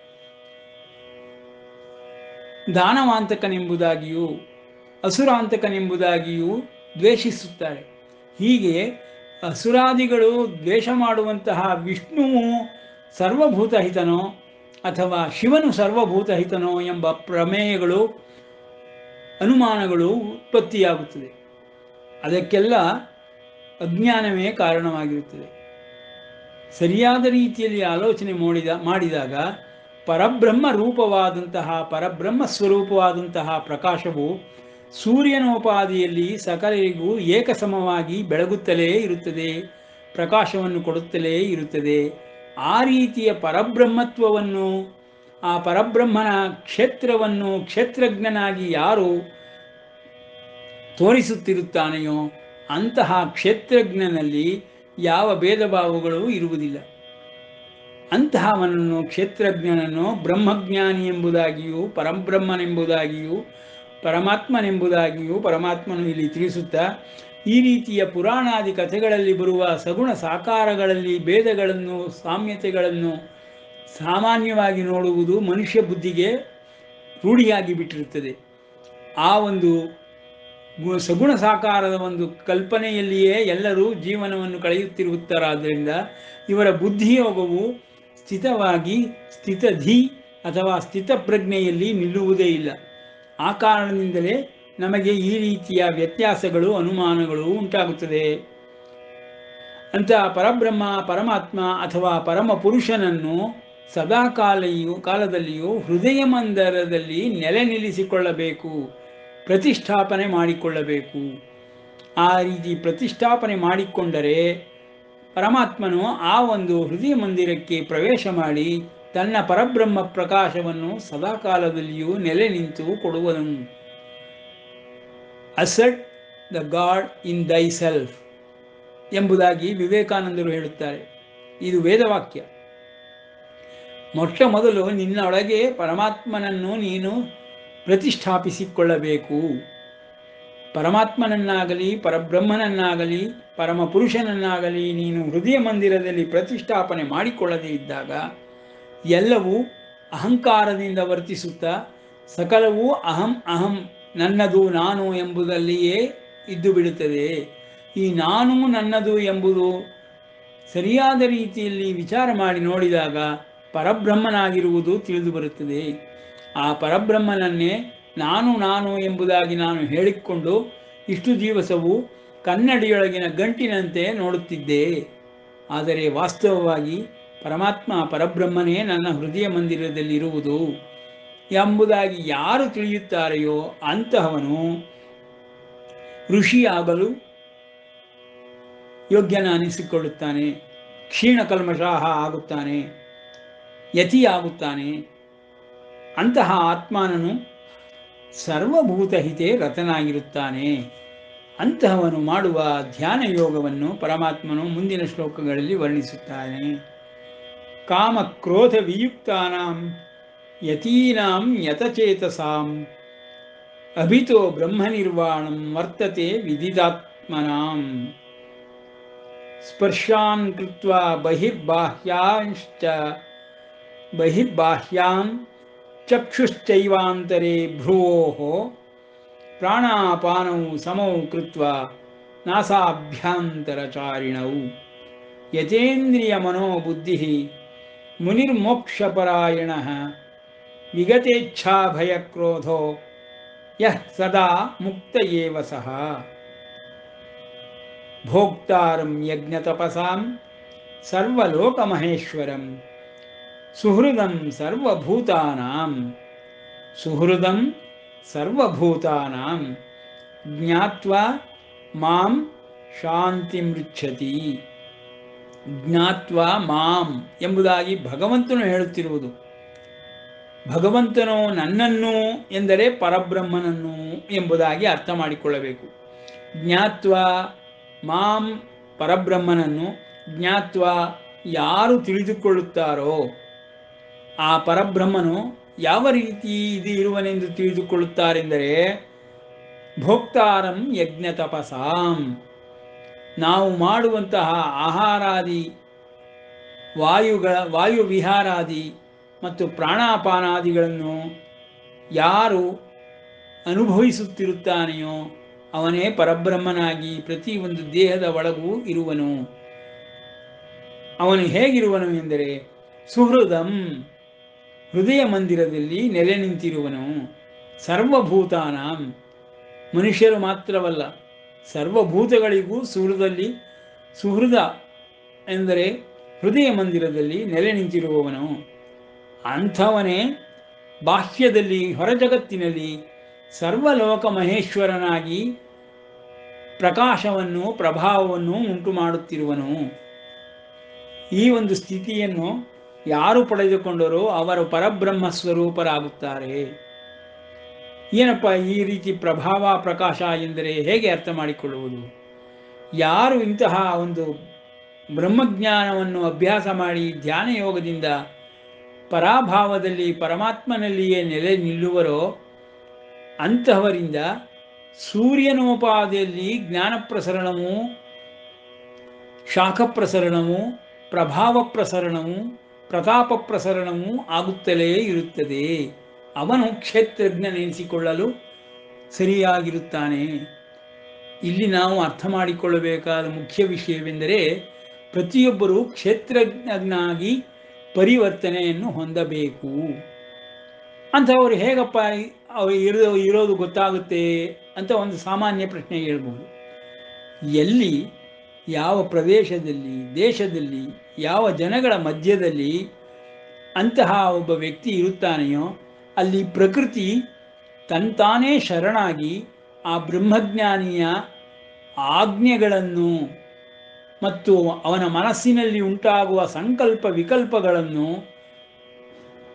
ದಾನವಾಂತಕನೆಂಬುದಾಗಿಯೂ ಅಸುರಾಂತಕನೆಂಬುದಾಗಿಯೂ ದ್ವೇಷಿಸುತ್ತಾರೆ ಹೀಗೆ ಅಸುರಾದಿಗಳು ದ್ವೇಷ ಮಾಡುವಂತಹ ವಿಷ್ಣುವು ಸರ್ವಭೂತಹಿತನೋ ಅಥವಾ ಶಿವನು ಸರ್ವಭೂತಹಿತನೋ ಎಂಬ ಪ್ರಮೇಯಗಳು ಅನುಮಾನಗಳು ಉತ್ಪತ್ತಿಯಾಗುತ್ತದೆ ಅದಕ್ಕೆಲ್ಲ ಅಜ್ಞಾನವೇ ಕಾರಣವಾಗಿರುತ್ತದೆ ಸರಿಯಾದ ರೀತಿಯಲ್ಲಿ ಆಲೋಚನೆ ಮಾಡಿದ ಮಾಡಿದಾಗ ಪರಬ್ರಹ್ಮ ರೂಪವಾದಂತಹ ಪರಬ್ರಹ್ಮ ಸ್ವರೂಪವಾದಂತಹ ಪ್ರಕಾಶವು ಸೂರ್ಯನೋಪಾದಿಯಲ್ಲಿ ಸಕಲರಿಗೂ ಏಕಸಮವಾಗಿ ಬೆಳಗುತ್ತಲೇ ಇರುತ್ತದೆ ಪ್ರಕಾಶವನ್ನು ಕೊಡುತ್ತಲೇ ಇರುತ್ತದೆ ಆ ರೀತಿಯ ಪರಬ್ರಹ್ಮತ್ವವನ್ನು ಆ ಪರಬ್ರಹ್ಮನ ಕ್ಷೇತ್ರವನ್ನು ಕ್ಷೇತ್ರಜ್ಞನಾಗಿ ಯಾರು ತೋರಿಸುತ್ತಿರುತ್ತಾನೆಯೋ ಅಂತಹ ಕ್ಷೇತ್ರಜ್ಞನಲ್ಲಿ ಯಾವ ಭೇದ ಭಾವಗಳು ಇರುವುದಿಲ್ಲ ಅಂತಹವನನ್ನು ಕ್ಷೇತ್ರಜ್ಞನನ್ನು ಬ್ರಹ್ಮಜ್ಞಾನಿ ಎಂಬುದಾಗಿಯೂ ಪರಬ್ರಹ್ಮನೆಂಬುದಾಗಿಯೂ ಪರಮಾತ್ಮನೆಂಬುದಾಗಿಯೂ ಪರಮಾತ್ಮನು ಇಲ್ಲಿ ತಿಳಿಸುತ್ತಾ ಈ ರೀತಿಯ ಪುರಾಣಾದಿ ಕಥೆಗಳಲ್ಲಿ ಬರುವ ಸಗುಣ ಸಾಕಾರಗಳಲ್ಲಿ ಭೇದಗಳನ್ನು ಸಾಮ್ಯತೆಗಳನ್ನು ಸಾಮಾನ್ಯವಾಗಿ ನೋಡುವುದು ಮನುಷ್ಯ ಬುದ್ಧಿಗೆ ರೂಢಿಯಾಗಿ ಬಿಟ್ಟಿರುತ್ತದೆ ಆ ಒಂದು ಗು- ಸಗುಣ ಸಾಕಾರದ ಒಂದು ಕಲ್ಪನೆಯಲ್ಲಿಯೇ ಎಲ್ಲರೂ ಜೀವನವನ್ನು ಕಳೆಯುತ್ತಿರುತ್ತಾರಾದ್ದರಿಂದ ಇವರ ಬುದ್ಧಿಯೋಗವು ಸ್ಥಿತವಾಗಿ ಸ್ಥಿತಧಿ ಅಥವಾ ಸ್ಥಿತಪ್ರಜ್ಞೆಯಲ್ಲಿ ನಿಲ್ಲುವುದೇ ಇಲ್ಲ ಆ ಕಾರಣದಿಂದಲೇ ನಮಗೆ ಈ ರೀತಿಯ ವ್ಯತ್ಯಾಸಗಳು ಅನುಮಾನಗಳು ಉಂಟಾಗುತ್ತದೆ ಅಂತಹ ಪರಬ್ರಹ್ಮ ಪರಮಾತ್ಮ ಅಥವಾ ಪರಮ ಪುರುಷನನ್ನು ಸದಾ ಕಾಲೆಯೂ ಕಾಲದಲ್ಲಿಯೂ ಹೃದಯ ಮಂದರದಲ್ಲಿ ನೆಲೆ ನಿಲ್ಲಿಸಿಕೊಳ್ಳಬೇಕು ಪ್ರತಿಷ್ಠಾಪನೆ ಮಾಡಿಕೊಳ್ಳಬೇಕು ಆ ರೀತಿ ಪ್ರತಿಷ್ಠಾಪನೆ ಮಾಡಿಕೊಂಡರೆ ಪರಮಾತ್ಮನು ಆ ಒಂದು ಹೃದಯ ಮಂದಿರಕ್ಕೆ ಪ್ರವೇಶ ಮಾಡಿ ತನ್ನ ಪರಬ್ರಹ್ಮ ಪ್ರಕಾಶವನ್ನು ಸದಾಕಾಲದಲ್ಲಿಯೂ ನೆಲೆ ನಿಂತು ಕೊಡುವನು ಅಸೆಟ್ ದ ಗಾಡ್ ಇನ್ ದೈ ಸೆಲ್ಫ್ ಎಂಬುದಾಗಿ ವಿವೇಕಾನಂದರು ಹೇಳುತ್ತಾರೆ ಇದು ವೇದವಾಕ್ಯ ಮೊಟ್ಟ ಮೊದಲು ನಿನ್ನೊಳಗೆ ಪರಮಾತ್ಮನನ್ನು ನೀನು ಪ್ರತಿಷ್ಠಾಪಿಸಿಕೊಳ್ಳಬೇಕು ಪರಮಾತ್ಮನನ್ನಾಗಲಿ ಪರಬ್ರಹ್ಮನನ್ನಾಗಲಿ ಪರಮ ಪುರುಷನನ್ನಾಗಲಿ ನೀನು ಹೃದಯ ಮಂದಿರದಲ್ಲಿ ಪ್ರತಿಷ್ಠಾಪನೆ ಮಾಡಿಕೊಳ್ಳದೇ ಇದ್ದಾಗ ಎಲ್ಲವೂ ಅಹಂಕಾರದಿಂದ ವರ್ತಿಸುತ್ತಾ ಸಕಲವೂ ಅಹಂ ಅಹಂ ನನ್ನದು ನಾನು ಎಂಬುದಲ್ಲಿಯೇ ಇದ್ದು ಬಿಡುತ್ತದೆ ಈ ನಾನು ನನ್ನದು ಎಂಬುದು ಸರಿಯಾದ ರೀತಿಯಲ್ಲಿ ವಿಚಾರ ಮಾಡಿ ನೋಡಿದಾಗ ಪರಬ್ರಹ್ಮನಾಗಿರುವುದು ತಿಳಿದು ಬರುತ್ತದೆ ಆ ಪರಬ್ರಹ್ಮನನ್ನೇ ನಾನು ನಾನು ಎಂಬುದಾಗಿ ನಾನು ಹೇಳಿಕೊಂಡು ಇಷ್ಟು ದಿವಸವು ಕನ್ನಡಿಯೊಳಗಿನ ಗಂಟಿನಂತೆ ನೋಡುತ್ತಿದ್ದೆ ಆದರೆ ವಾಸ್ತವವಾಗಿ ಪರಮಾತ್ಮ ಪರಬ್ರಹ್ಮನೇ ನನ್ನ ಹೃದಯ ಮಂದಿರದಲ್ಲಿರುವುದು ಎಂಬುದಾಗಿ ಯಾರು ತಿಳಿಯುತ್ತಾರೆಯೋ ಅಂತಹವನು ಋಷಿಯಾಗಲು ಯೋಗ್ಯನ ಅನಿಸಿಕೊಳ್ಳುತ್ತಾನೆ ಕ್ಷೀಣ ಕಲ್ಮಷಾಹ ಆಗುತ್ತಾನೆ ಯತಿಯಾಗುತ್ತಾನೆ ಅಂತಹ ಆತ್ಮನನು ಸರ್ವಭೂತಹಿತೆ ರತನಾಗಿರುತ್ತಾನೆ ಅಂತಹವನು ಮಾಡುವ ಧ್ಯಾನ ಯೋಗವನ್ನು ಪರಮಾತ್ಮನು ಮುಂದಿನ ಶ್ಲೋಕಗಳಲ್ಲಿ ವರ್ಣಿಸುತ್ತಾನೆ ಕಾಮ ಕ್ರೋಧ ವಿಯುಕ್ತಾನಾಂ ಯತೀನಾಂ ಯತಚೇತಸಾಂ ಅಭಿತೋ ಬ್ರಹ್ಮನಿರ್ವಾಣಂ ವರ್ತತೆ ವಿದಿದಾತ್ಮನಾಂ ಸ್ಪರ್ಶಾನ್ ಕೃತ್ವಾ ಬಹಿರ್ಬಾಹ್ಯಾಂಶ್ಚ ಬಹಿರ್ಬಾಹ್ಯಾನ್ ಚಕ್ಷುಶ್ಚೈವಾಂತರೆ ಭ್ರುವೋಃ ಪ್ರಾಣಾಪಾನೌ ಸಮೌ ಕೃತ್ವಾ ನಾಸಾಭ್ಯಾಂತರಚಾರಿಣೌ ಯತೇಂದ್ರಿಯ ಮನೋಬುದ್ಧಿ ಮುನಿರ್ಮೋಕ್ಷಪರಾಯಣಃ ವಿಗತೇಚ್ಛಾಭಯಕ್ರೋಧೋ ಯಃ ಸದಾ ಮುಕ್ತ ಏವ ಸಹ ಭೋಕ್ತಾರಂ ಯಜ್ಞತಪಸಾಂ ಸರ್ವಲೋಕಮಹೇಶ್ವರಂ ಸುಹೃದಂ ಸರ್ವಭೂತಾನಾಂ ಸುಹೃದಂ ಸರ್ವಭೂತಾನಾಂ ಜ್ಞಾತ್ವಾ ಮಾಂ ಶಾಂತಿಮೃಚ್ಛತಿ ಜ್ಞಾತ್ವಾ ಮಾಂ ಎಂಬುದಾಗಿ ಭಗವಂತನು ಹೇಳುತ್ತಿರುವುದು ಭಗವಂತನು ನನ್ನನ್ನು ಎಂದರೆ ಪರಬ್ರಹ್ಮನನ್ನು ಎಂಬುದಾಗಿ ಅರ್ಥ ಮಾಡಿಕೊಳ್ಳಬೇಕು ಜ್ಞಾತ್ವಾ ಮಾಂ ಪರಬ್ರಹ್ಮನನ್ನು ಜ್ಞಾತ್ವಾ ಯಾರು ತಿಳಿದುಕೊಳ್ಳುತ್ತಾರೋ ಆ ಪರಬ್ರಹ್ಮನು ಯಾವ ರೀತಿ ಇದು ಇರುವನೆಂದು ತಿಳಿದುಕೊಳ್ಳುತ್ತಾರೆಂದರೆ ಭೋಕ್ತಾರಂ ಯಜ್ಞ ತಪಸಾಂ ನಾವು ಮಾಡುವಂತಹ ಆಹಾರಾದಿ ವಾಯುಗಳ ವಾಯು ವಿಹಾರಾದಿ ಮತ್ತು ಪ್ರಾಣಾಪಾನಾದಿಗಳನ್ನು ಯಾರು ಅನುಭವಿಸುತ್ತಿರುತ್ತಾನೆಯೋ ಅವನೇ ಪರಬ್ರಹ್ಮನಾಗಿ ಪ್ರತಿಯೊಂದು ದೇಹದ ಒಳಗೂ ಇರುವನು ಅವನು ಹೇಗಿರುವನು ಎಂದರೆ ಸುಹೃದಂ ಹೃದಯ ಮಂದಿರದಲ್ಲಿ ನೆಲೆ ನಿಂತಿರುವನು ಸರ್ವಭೂತಾನಾಂ ಮನುಷ್ಯರು ಮಾತ್ರವಲ್ಲ ಸರ್ವಭೂತಗಳಿಗೂ ಸುಹೃದಲ್ಲಿ ಸುಹೃದ ಎಂದರೆ ಹೃದಯ ಮಂದಿರದಲ್ಲಿ ನೆಲೆ ನಿಂತಿರುವವನು ಅಂಥವನೇ ಬಾಹ್ಯದಲ್ಲಿ ಹೊರ ಜಗತ್ತಿನಲ್ಲಿ ಸರ್ವಲೋಕ ಮಹೇಶ್ವರನಾಗಿ ಪ್ರಕಾಶವನ್ನು ಪ್ರಭಾವವನ್ನು ಉಂಟು ಮಾಡುತ್ತಿರುವನು ಈ ಒಂದು ಸ್ಥಿತಿಯನ್ನು ಯಾರು ಪಡೆದುಕೊಂಡರೋ ಅವರು ಪರಬ್ರಹ್ಮ ಸ್ವರೂಪರಾಗುತ್ತಾರೆ ಏನಪ್ಪ ಈ ರೀತಿ ಪ್ರಭಾವ ಪ್ರಕಾಶ ಎಂದರೆ ಹೇಗೆ ಅರ್ಥ ಮಾಡಿಕೊಳ್ಳುವುದು ಯಾರು ಇಂತಹ ಒಂದು ಬ್ರಹ್ಮಜ್ಞಾನವನ್ನು ಅಭ್ಯಾಸ ಮಾಡಿ ಧ್ಯಾನ ಯೋಗದಿಂದ ಪರಾಭಾವದಲ್ಲಿ ಪರಮಾತ್ಮನಲ್ಲಿಯೇ ನೆಲೆ ನಿಲ್ಲುವರೋ ಅಂತಹವರಿಂದ ಸೂರ್ಯನೋಪಾದಿಯಲ್ಲಿ ಜ್ಞಾನ ಪ್ರಸರಣವು ಶಾಖ ಪ್ರಸರಣವು ಪ್ರಭಾವ ಪ್ರಸರಣವು ಪ್ರತಾಪ ಪ್ರಸರಣವು ಆಗುತ್ತಲೇ ಇರುತ್ತದೆ ಅವನು ಕ್ಷೇತ್ರಜ್ಞನೆನಿಸಿಕೊಳ್ಳಲು ಸರಿಯಾಗಿರುತ್ತಾನೆ ಇಲ್ಲಿ ನಾವು ಅರ್ಥ ಮಾಡಿಕೊಳ್ಳಬೇಕಾದ ಮುಖ್ಯ ವಿಷಯವೆಂದರೆ ಪ್ರತಿಯೊಬ್ಬರೂ ಕ್ಷೇತ್ರಜ್ಞನಾಗಿ ಪರಿವರ್ತನೆಯನ್ನು ಹೊಂದಬೇಕು ಅಂಥವರು ಹೇಗಪ್ಪ ಅವರು ಇರೋ ಇರೋದು ಗೊತ್ತಾಗುತ್ತೆ ಅಂತ ಒಂದು ಸಾಮಾನ್ಯ ಪ್ರಶ್ನೆ ಹೇಳ್ಬೋದು ಎಲ್ಲಿ ಯಾವ ಪ್ರದೇಶದಲ್ಲಿ ದೇಶದಲ್ಲಿ ಯಾವ ಜನಗಳ ಮಧ್ಯದಲ್ಲಿ ಅಂತಹ ಒಬ್ಬ ವ್ಯಕ್ತಿ ಇರುತ್ತಾನೆಯೋ ಅಲ್ಲಿ ಪ್ರಕೃತಿ ತಂತಾನೇ ಶರಣಾಗಿ ಆ ಬ್ರಹ್ಮಜ್ಞಾನಿಯ ಆಜ್ಞೆಗಳನ್ನು ಮತ್ತು ಅವನ ಮನಸ್ಸಿನಲ್ಲಿ ಉಂಟಾಗುವ ಸಂಕಲ್ಪ ವಿಕಲ್ಪಗಳನ್ನು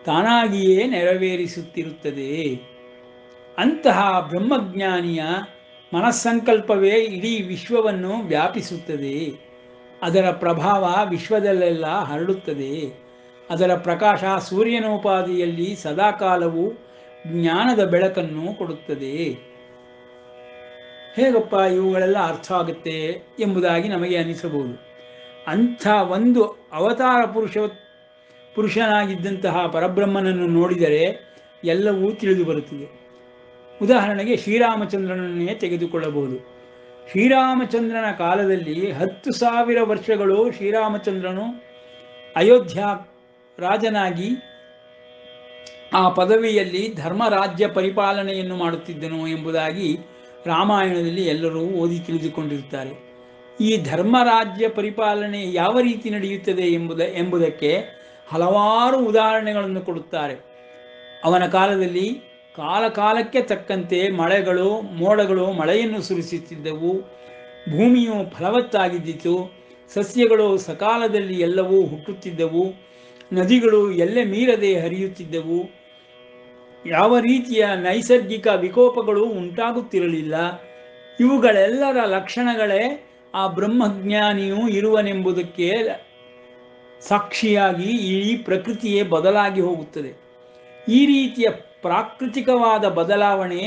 ತಾನಾಗಿಯೇ ನೆರವೇರಿಸುತ್ತಿರುತ್ತದೆ ಅಂತಹ ಬ್ರಹ್ಮಜ್ಞಾನಿಯ ಮನಸ್ಸಂಕಲ್ಪವೇ ಇಡೀ ವಿಶ್ವವನ್ನು ವ್ಯಾಪಿಸುತ್ತದೆ ಅದರ ಪ್ರಭಾವ ವಿಶ್ವದಲ್ಲೆಲ್ಲ ಹರಡುತ್ತದೆ ಅದರ ಪ್ರಕಾಶ ಸೂರ್ಯನೋಪಾದಿಯಲ್ಲಿ ಸದಾಕಾಲವೂ ಜ್ಞಾನದ ಬೆಳಕನ್ನು ಕೊಡುತ್ತದೆ ಹೇಗಪ್ಪ ಇವುಗಳೆಲ್ಲ ಅರ್ಥ ಆಗುತ್ತೆ ಎಂಬುದಾಗಿ ನಮಗೆ ಅನಿಸಬಹುದು ಅಂಥ ಒಂದು ಅವತಾರ ಪುರುಷ ಪುರುಷನಾಗಿದ್ದಂತಹ ಪರಬ್ರಹ್ಮನನ್ನು ನೋಡಿದರೆ ಎಲ್ಲವೂ ತಿಳಿದು ಬರುತ್ತದೆ ಉದಾಹರಣೆಗೆ ಶ್ರೀರಾಮಚಂದ್ರನನ್ನೇ ತೆಗೆದುಕೊಳ್ಳಬಹುದು ಶ್ರೀರಾಮಚಂದ್ರನ ಕಾಲದಲ್ಲಿ ಹತ್ತು ಸಾವಿರ ವರ್ಷಗಳು ಶ್ರೀರಾಮಚಂದ್ರನು ಅಯೋಧ್ಯ ರಾಜನಾಗಿ ಆ ಪದವಿಯಲ್ಲಿ ಧರ್ಮರಾಜ್ಯ ಪರಿಪಾಲನೆಯನ್ನು ಮಾಡುತ್ತಿದ್ದನು ಎಂಬುದಾಗಿ ರಾಮಾಯಣದಲ್ಲಿ ಎಲ್ಲರೂ ಓದಿ ತಿಳಿದುಕೊಂಡಿರುತ್ತಾರೆ ಈ ಧರ್ಮರಾಜ್ಯ ಪರಿಪಾಲನೆ ಯಾವ ರೀತಿ ನಡೆಯುತ್ತದೆ ಎಂಬುದ ಎಂಬುದಕ್ಕೆ ಹಲವಾರು ಉದಾಹರಣೆಗಳನ್ನು ಕೊಡುತ್ತಾರೆ ಅವನ ಕಾಲದಲ್ಲಿ ಕಾಲ ಕಾಲಕ್ಕೆ ತಕ್ಕಂತೆ ಮಳೆಗಳು ಮೋಡಗಳು ಮಳೆಯನ್ನು ಸುರಿಸುತ್ತಿದ್ದವು ಭೂಮಿಯು ಫಲವತ್ತಾಗಿದ್ದಿತು ಸಸ್ಯಗಳು ಸಕಾಲದಲ್ಲಿ ಎಲ್ಲವೂ ಹುಟ್ಟುತ್ತಿದ್ದವು ನದಿಗಳು ಎಲ್ಲೆ ಮೀರದೆ ಹರಿಯುತ್ತಿದ್ದವು ಯಾವ ರೀತಿಯ ನೈಸರ್ಗಿಕ ವಿಕೋಪಗಳು ಉಂಟಾಗುತ್ತಿರಲಿಲ್ಲ ಇವುಗಳೆಲ್ಲರ ಲಕ್ಷಣಗಳೇ ಆ ಬ್ರಹ್ಮಜ್ಞಾನಿಯು ಇರುವನೆಂಬುದಕ್ಕೆ ಸಾಕ್ಷಿಯಾಗಿ ಇಡೀ ಪ್ರಕೃತಿಯೇ ಬದಲಾಗಿ ಹೋಗುತ್ತದೆ ಈ ರೀತಿಯ ಪ್ರಾಕೃತಿಕವಾದ ಬದಲಾವಣೆ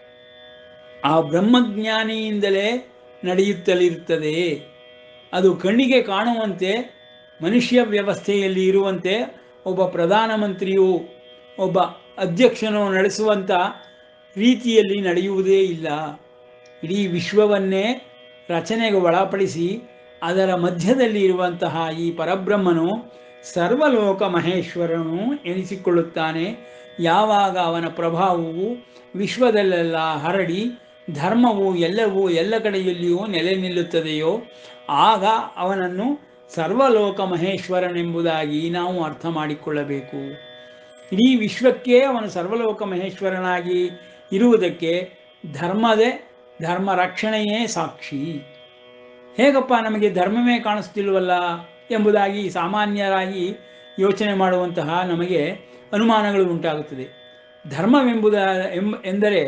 ಆ ಬ್ರಹ್ಮಜ್ಞಾನಿಯಿಂದಲೇ ನಡೆಯುತ್ತಲಿರುತ್ತದೆ ಅದು ಕಣ್ಣಿಗೆ ಕಾಣುವಂತೆ ಮನುಷ್ಯ ವ್ಯವಸ್ಥೆಯಲ್ಲಿ ಇರುವಂತೆ ಒಬ್ಬ ಪ್ರಧಾನಮಂತ್ರಿಯು ಒಬ್ಬ ಅಧ್ಯಕ್ಷನು ನಡೆಸುವಂಥ ರೀತಿಯಲ್ಲಿ ನಡೆಯುವುದೇ ಇಲ್ಲ ಇಡೀ ವಿಶ್ವವನ್ನೇ ರಚನೆಗೆ ಒಳಪಡಿಸಿ ಅದರ ಮಧ್ಯದಲ್ಲಿ ಇರುವಂತಹ ಈ ಪರಬ್ರಹ್ಮನು ಸರ್ವಲೋಕ ಮಹೇಶ್ವರನು ಎನಿಸಿಕೊಳ್ಳುತ್ತಾನೆ ಯಾವಾಗ ಅವನ ಪ್ರಭಾವವು ವಿಶ್ವದಲ್ಲೆಲ್ಲ ಹರಡಿ ಧರ್ಮವು ಎಲ್ಲವೂ ಎಲ್ಲ ಕಡೆಯಲ್ಲಿಯೂ ನೆಲೆ ನಿಲ್ಲುತ್ತದೆಯೋ ಆಗ ಅವನನ್ನು ಸರ್ವಲೋಕ ಮಹೇಶ್ವರನೆಂಬುದಾಗಿ ನಾವು ಅರ್ಥ ಮಾಡಿಕೊಳ್ಳಬೇಕು ಇಡೀ ವಿಶ್ವಕ್ಕೆ ಅವನು ಸರ್ವಲೋಕ ಮಹೇಶ್ವರನಾಗಿ ಇರುವುದಕ್ಕೆ ಧರ್ಮದೇ ಧರ್ಮ ರಕ್ಷಣೆಯೇ ಸಾಕ್ಷಿ ಹೇಗಪ್ಪ ನಮಗೆ ಧರ್ಮವೇ ಕಾಣಿಸ್ತಿಲ್ವಲ್ಲ ಎಂಬುದಾಗಿ ಸಾಮಾನ್ಯರಾಗಿ ಯೋಚನೆ ಮಾಡುವಂತಹ ನಮಗೆ ಅನುಮಾನಗಳು ಉಂಟಾಗುತ್ತದೆ ಧರ್ಮವೆಂಬುದ ಎಂಬ ಎಂದರೆ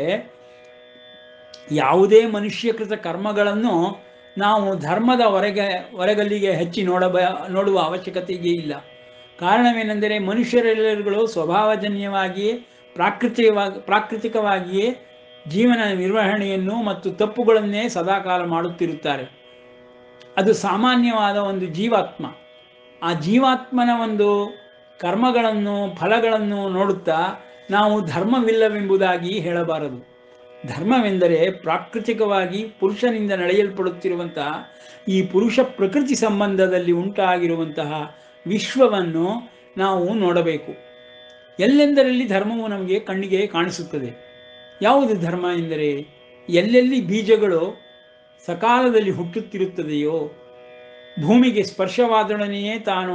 ಯಾವುದೇ ಮನುಷ್ಯಕೃತ ಕರ್ಮಗಳನ್ನು ನಾವು ಧರ್ಮದ ಹೊರಗೆ ಹೊರಗಲ್ಲಿಗೆ ಹೆಚ್ಚಿ ನೋಡಬ ನೋಡುವ ಅವಶ್ಯಕತೆಯೇ ಇಲ್ಲ ಕಾರಣವೇನೆಂದರೆ ಮನುಷ್ಯರೆಲ್ಲರುಗಳು ಸ್ವಭಾವಜನ್ಯವಾಗಿಯೇ ಪ್ರಾಕೃತಿಕವಾಗಿ ಪ್ರಾಕೃತಿಕವಾಗಿಯೇ ಜೀವನ ನಿರ್ವಹಣೆಯನ್ನು ಮತ್ತು ತಪ್ಪುಗಳನ್ನೇ ಸದಾಕಾಲ ಮಾಡುತ್ತಿರುತ್ತಾರೆ ಅದು ಸಾಮಾನ್ಯವಾದ ಒಂದು ಜೀವಾತ್ಮ ಆ ಜೀವಾತ್ಮನ ಒಂದು ಕರ್ಮಗಳನ್ನು ಫಲಗಳನ್ನು ನೋಡುತ್ತಾ ನಾವು ಧರ್ಮವಿಲ್ಲವೆಂಬುದಾಗಿ ಹೇಳಬಾರದು ಧರ್ಮವೆಂದರೆ ಪ್ರಾಕೃತಿಕವಾಗಿ ಪುರುಷನಿಂದ ನಡೆಯಲ್ಪಡುತ್ತಿರುವಂತಹ ಈ ಪುರುಷ ಪ್ರಕೃತಿ ಸಂಬಂಧದಲ್ಲಿ ಉಂಟಾಗಿರುವಂತಹ ವಿಶ್ವವನ್ನು ನಾವು ನೋಡಬೇಕು ಎಲ್ಲೆಂದರಲ್ಲಿ ಧರ್ಮವು ನಮಗೆ ಕಣ್ಣಿಗೆ ಕಾಣಿಸುತ್ತದೆ ಯಾವುದು ಧರ್ಮ ಎಂದರೆ ಎಲ್ಲೆಲ್ಲಿ ಬೀಜಗಳು ಸಕಾಲದಲ್ಲಿ ಹುಟ್ಟುತ್ತಿರುತ್ತದೆಯೋ ಭೂಮಿಗೆ ಸ್ಪರ್ಶವಾದೊಡನೆಯೇ ತಾನು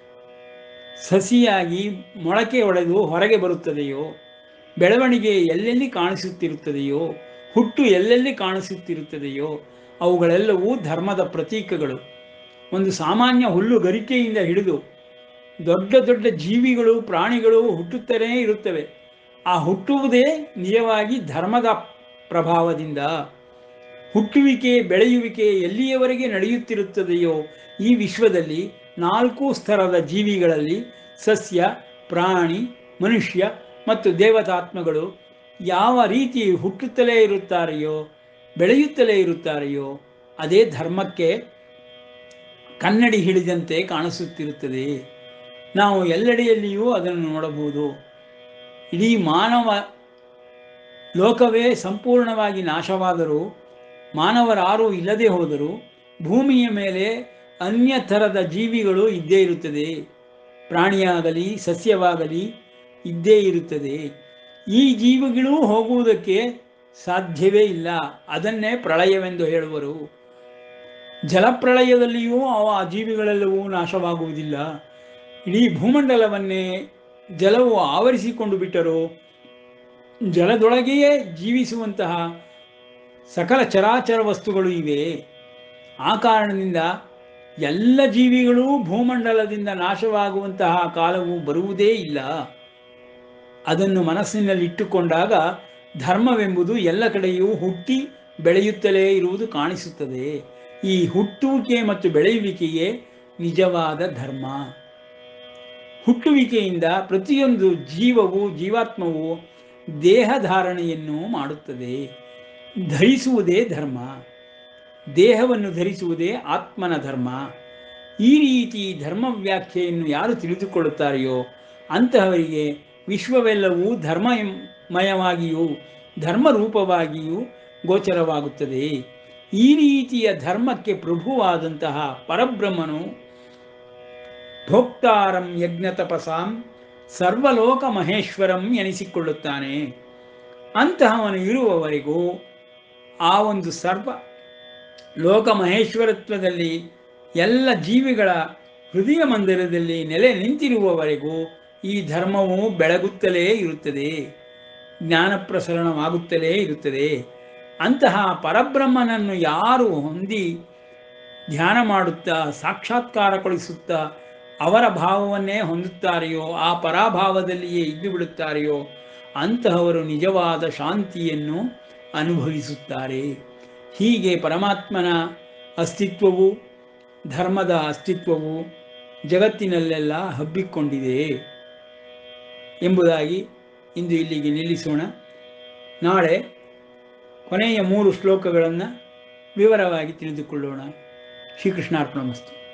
ಸಸಿಯಾಗಿ ಮೊಳಕೆ ಒಡೆದು ಹೊರಗೆ ಬರುತ್ತದೆಯೋ ಬೆಳವಣಿಗೆ ಎಲ್ಲೆಲ್ಲಿ ಕಾಣಿಸುತ್ತಿರುತ್ತದೆಯೋ ಹುಟ್ಟು ಎಲ್ಲೆಲ್ಲಿ ಕಾಣಿಸುತ್ತಿರುತ್ತದೆಯೋ ಅವುಗಳೆಲ್ಲವೂ ಧರ್ಮದ ಪ್ರತೀಕಗಳು ಒಂದು ಸಾಮಾನ್ಯ ಹುಲ್ಲು ಗರಿಕೆಯಿಂದ ಹಿಡಿದು ದೊಡ್ಡ ದೊಡ್ಡ ಜೀವಿಗಳು ಪ್ರಾಣಿಗಳು ಹುಟ್ಟುತ್ತಲೇ ಇರುತ್ತವೆ ಆ ಹುಟ್ಟುವುದೇ ನಿಜವಾಗಿ ಧರ್ಮದ ಪ್ರಭಾವದಿಂದ ಹುಟ್ಟುವಿಕೆ ಬೆಳೆಯುವಿಕೆ ಎಲ್ಲಿಯವರೆಗೆ ನಡೆಯುತ್ತಿರುತ್ತದೆಯೋ ಈ ವಿಶ್ವದಲ್ಲಿ ನಾಲ್ಕು ಸ್ತರದ ಜೀವಿಗಳಲ್ಲಿ ಸಸ್ಯ ಪ್ರಾಣಿ ಮನುಷ್ಯ ಮತ್ತು ದೇವತಾತ್ಮಗಳು ಯಾವ ರೀತಿ ಹುಟ್ಟುತ್ತಲೇ ಇರುತ್ತಾರೆಯೋ ಬೆಳೆಯುತ್ತಲೇ ಇರುತ್ತಾರೆಯೋ ಅದೇ ಧರ್ಮಕ್ಕೆ ಕನ್ನಡಿ ಹಿಡಿದಂತೆ ಕಾಣಿಸುತ್ತಿರುತ್ತದೆ ನಾವು ಎಲ್ಲೆಡೆಯಲ್ಲಿಯೂ ಅದನ್ನು ನೋಡಬಹುದು ಇಡೀ ಮಾನವ ಲೋಕವೇ ಸಂಪೂರ್ಣವಾಗಿ ನಾಶವಾದರೂ ಮಾನವರಾರೂ ಇಲ್ಲದೆ ಹೋದರೂ ಭೂಮಿಯ ಮೇಲೆ ಅನ್ಯ ಥರದ ಜೀವಿಗಳು ಇದ್ದೇ ಇರುತ್ತದೆ ಪ್ರಾಣಿಯಾಗಲಿ ಸಸ್ಯವಾಗಲಿ ಇದ್ದೇ ಇರುತ್ತದೆ ಈ ಜೀವಿಗಳೂ ಹೋಗುವುದಕ್ಕೆ ಸಾಧ್ಯವೇ ಇಲ್ಲ ಅದನ್ನೇ ಪ್ರಳಯವೆಂದು ಹೇಳುವರು ಜಲಪ್ರಳಯದಲ್ಲಿಯೂ ಆ ಜೀವಿಗಳೆಲ್ಲವೂ ನಾಶವಾಗುವುದಿಲ್ಲ ಇಡೀ ಭೂಮಂಡಲವನ್ನೇ ಜಲವು ಆವರಿಸಿಕೊಂಡು ಬಿಟ್ಟರು ಜಲದೊಳಗೆಯೇ ಜೀವಿಸುವಂತಹ ಸಕಲ ಚರಾಚರ ವಸ್ತುಗಳು ಇವೆ ಆ ಕಾರಣದಿಂದ ಎಲ್ಲ ಜೀವಿಗಳೂ ಭೂಮಂಡಲದಿಂದ ನಾಶವಾಗುವಂತಹ ಕಾಲವು ಬರುವುದೇ ಇಲ್ಲ ಅದನ್ನು ಮನಸ್ಸಿನಲ್ಲಿಟ್ಟುಕೊಂಡಾಗ ಧರ್ಮವೆಂಬುದು ಎಲ್ಲ ಕಡೆಯೂ ಹುಟ್ಟಿ ಬೆಳೆಯುತ್ತಲೇ ಇರುವುದು ಕಾಣಿಸುತ್ತದೆ ಈ ಹುಟ್ಟುವಿಕೆ ಮತ್ತು ಬೆಳೆಯುವಿಕೆಯೇ ನಿಜವಾದ ಧರ್ಮ ಹುಟ್ಟುವಿಕೆಯಿಂದ ಪ್ರತಿಯೊಂದು ಜೀವವು ಜೀವಾತ್ಮವು ದೇಹಧಾರಣೆಯನ್ನು ಮಾಡುತ್ತದೆ ಧರಿಸುವುದೇ ಧರ್ಮ ದೇಹವನ್ನು ಧರಿಸುವುದೇ ಆತ್ಮನ ಧರ್ಮ ಈ ರೀತಿ ಧರ್ಮ ವ್ಯಾಖ್ಯೆಯನ್ನು ಯಾರು ತಿಳಿದುಕೊಳ್ಳುತ್ತಾರೆಯೋ ಅಂತಹವರಿಗೆ ವಿಶ್ವವೆಲ್ಲವೂ ಧರ್ಮಮಯವಾಗಿಯೂ ಧರ್ಮರೂಪವಾಗಿಯೂ ಗೋಚರವಾಗುತ್ತದೆ ಈ ರೀತಿಯ ಧರ್ಮಕ್ಕೆ ಪ್ರಭುವಾದಂತಹ ಪರಬ್ರಹ್ಮನು ಭೋಕ್ತಾರಂ ಯಜ್ಞತಪಸಾಂ ಸರ್ವಲೋಕ ಮಹೇಶ್ವರಂ ಎನಿಸಿಕೊಳ್ಳುತ್ತಾನೆ ಅಂತಹವನು ಇರುವವರೆಗೂ ಆ ಒಂದು ಸರ್ವ ಲೋಕ ಮಹೇಶ್ವರತ್ವದಲ್ಲಿ ಎಲ್ಲ ಜೀವಿಗಳ ಹೃದಯ ಮಂದಿರದಲ್ಲಿ ನೆಲೆ ನಿಂತಿರುವವರೆಗೂ ಈ ಧರ್ಮವು ಬೆಳಗುತ್ತಲೇ ಇರುತ್ತದೆ ಜ್ಞಾನ ಪ್ರಸರಣವಾಗುತ್ತಲೇ ಇರುತ್ತದೆ ಅಂತಹ ಪರಬ್ರಹ್ಮನನ್ನು ಯಾರು ಹೊಂದಿ ಧ್ಯಾನ ಮಾಡುತ್ತಾ ಸಾಕ್ಷಾತ್ಕಾರಗೊಳಿಸುತ್ತಾ ಅವರ ಭಾವವನ್ನೇ ಹೊಂದುತ್ತಾರೆಯೋ ಆ ಪರಾಭಾವದಲ್ಲಿಯೇ ಇದ್ದು ಬಿಡುತ್ತಾರೆಯೋ ಅಂತಹವರು ನಿಜವಾದ ಶಾಂತಿಯನ್ನು ಅನುಭವಿಸುತ್ತಾರೆ ಹೀಗೆ ಪರಮಾತ್ಮನ ಅಸ್ತಿತ್ವವು ಧರ್ಮದ ಅಸ್ತಿತ್ವವು ಜಗತ್ತಿನಲ್ಲೆಲ್ಲ ಹಬ್ಬಿಕೊಂಡಿದೆ ಎಂಬುದಾಗಿ ಇಂದು ಇಲ್ಲಿಗೆ ನಿಲ್ಲಿಸೋಣ ನಾಳೆ ಕೊನೆಯ ಮೂರು ಶ್ಲೋಕಗಳನ್ನು ವಿವರವಾಗಿ ತಿಳಿದುಕೊಳ್ಳೋಣ ಶ್ರೀಕೃಷ್ಣಾರ್ಪಣ ಮಸ್ತು